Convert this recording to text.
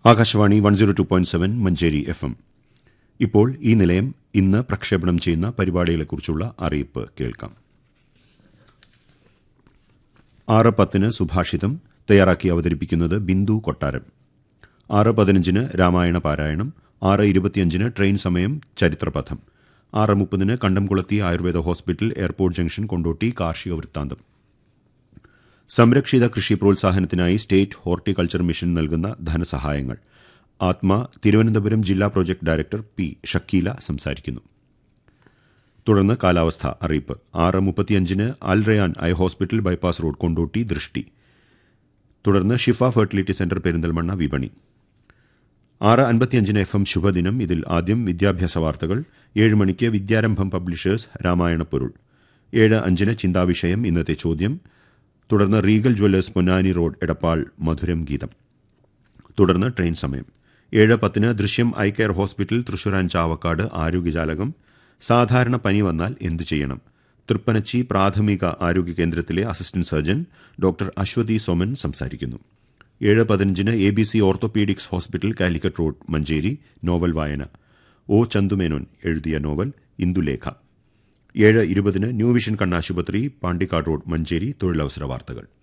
Akashvani one zero two point seven Manjeri F M ഇപ്പോൾ ഈ നിലയം ഇന്ന് പ്രക്ഷേപണം ചെയ്യുന്ന പരിപാടികളെക്കുറിച്ചുള്ള അറിയിപ്പ് കേൾക്കാം ആറ് പത്തിന് സുഭാഷിതം തയ്യാറാക്കി അവതരിപ്പിക്കുന്നത് ബിന്ദു കൊട്ടാരം ആറ് പതിനഞ്ചിന് രാമായണ പാരായണം ആറ് ഇരുപത്തിയഞ്ചിന് ട്രെയിൻ സമയം ചരിത്രപഥം ആറ് മുപ്പതിന് Kandamkulathy Ayurveda hospital airport junction Kondotty കാർഷിക വൃത്താന്തം സംരക്ഷിത കൃഷി പ്രോത്സാഹനത്തിനായി സ്റ്റേറ്റ് ഹോർട്ടിക്കൾച്ചർ മിഷൻ നൽകുന്ന ധനസഹായങ്ങൾ ആത്മ തിരുവനന്തപുരം ജില്ലാ പ്രോജക്ട് ഡയറക്ടർ പി ഷക്കീല സംസാരിക്കുന്നു തുടർന്ന് കാലാവസ്ഥ അറിയിപ്പ് ആറ് മുപ്പത്തിയഞ്ചിന് Al Rayan eye hospital bypass road Kondotty ദൃഷ്ടി തുടർന്ന് ഷിഫ ഫെർട്ടിലിറ്റി സെന്റർ പെരിന്തൽമണ്ണ വിപണി ആറ് അൻപത്തിയഞ്ചിന് എഫ് എം ശുഭദിനം ഇതിൽ ആദ്യം വിദ്യാഭ്യാസ വാർത്തകൾ ഏഴ് മണിക്ക് വിദ്യാരംഭം പബ്ലിഷേഴ്സ് രാമായണ പൊരുൾ ഏഴ് അഞ്ചിന് ചിന്താവിഷയം ഇന്നത്തെ ചോദ്യം തുടർന്ന് Regal jewellers Ponnani road Edappal മധുരം ഗീതം തുടർന്ന് ട്രെയിൻ സമയം ഏഴ് പത്തിന് Drishyam eye care hospital Thrissur and Chavakkad ആരോഗ്യജാലകം സാധാരണ പനി വന്നാൽ എന്തു ചെയ്യണം തൃപ്പനച്ചി പ്രാഥമിക ആരോഗ്യ കേന്ദ്രത്തിലെ assistant surgeon doctor Aswathi Soman സംസാരിക്കുന്നു ഏഴ് പതിനഞ്ചിന് A B C orthopaedics hospital Calicut road Manjeri novel വായന ഒ ചന്തുമേനോൻ എഴുതിയ നോവൽ ഇന്ദുലേഖ ഏഴ് ഇരുപതിന് ന്യൂ വിഷൻ കണ്ണാശുപത്രി പാണ്ടിക്കാട് റോഡ് മഞ്ചേരി തൊഴിലവസര വാർത്തകൾ